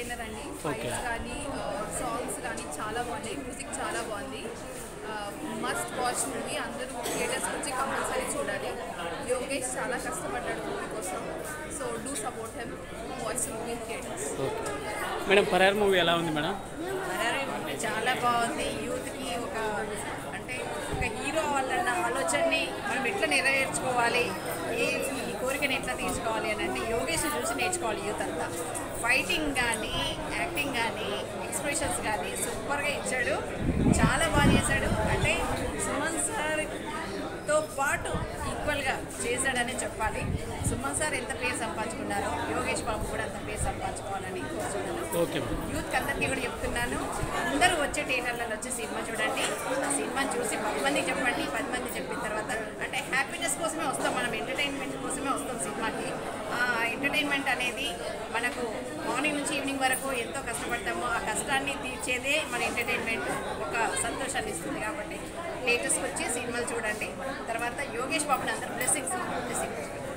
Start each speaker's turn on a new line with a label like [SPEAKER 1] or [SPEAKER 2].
[SPEAKER 1] entertainer అండి fights కానీ songs కానీ చాలా బాగున్నాయి మ్యూజిక్ చాలా బాగుంది మస్ట్ వాచ్ మూవీ అందరూ థియేటర్స్ వచ్చి కంపల్సరీ చూడాలి యోగేష్ చాలా కష్టపడ్డాడు మూవీ కోసం so do support him watch movie theatres
[SPEAKER 2] okay madam Parar movie ఎలా ఉంది మేడం
[SPEAKER 3] మరారీ మూవీ చాలా బాగుంది యూత్కి ఒక అంటే ఒక హీరో అవ్వాలన్న ఆలోచనని మనం ఎట్లా నెరవేర్చుకోవాలి ఏ ఈ కోరికని ఎట్లా తీర్చుకోవాలి అని అంటే యోగేష్ చూసి నేర్చుకోవాలి యూత్ అంతా ఫైటింగ్ కానీ యాక్టింగ్ కానీ ఎక్స్ప్రెషన్స్ కానీ సూపర్గా ఇచ్చాడు చాలా బాగా చేశాడు అంటే సుమన్ సార్తో పాటు ఈక్వల్గా చేశాడని చెప్పాలి సుమన్ సార్ ఎంత పేరు సంపాదించుకున్నారో యోగేష్ బాబు కూడా అంత పేరు సంపాదించుకోవాలని కోరుతున్నాను
[SPEAKER 2] ఓకే మేడం
[SPEAKER 3] యూత్ అందరికీ కూడా చెప్తున్నాను అందరూ వచ్చే థియేటర్లలో వచ్చి సినిమా చూడండి ఆ సినిమాని చూసి పది మంది చెప్పండి పది మంది చెప్పిన తర్వాత అంటే హ్యాపీనెస్ కోసమే వస్తాం మనం ఎంటర్టైన్మెంట్ కోసమే వస్తాం సినిమాకి ఆ ఎంటర్టైన్మెంట్ అనేది మనకు మార్నింగ్ నుంచి ఈవినింగ్ వరకు ఎంతో కష్టపడతామో ఆ కష్టాన్ని తీర్చేదే మన ఎంటర్టైన్మెంట్ ఒక సంతోషాన్ని ఇస్తుంది కాబట్టి థియేటర్స్కి వచ్చి సినిమాలు చూడండి తర్వాత యోగేష్ బాబుని అందరూ బ్లెస్సింగ్స్ బ్లెస్సింగ్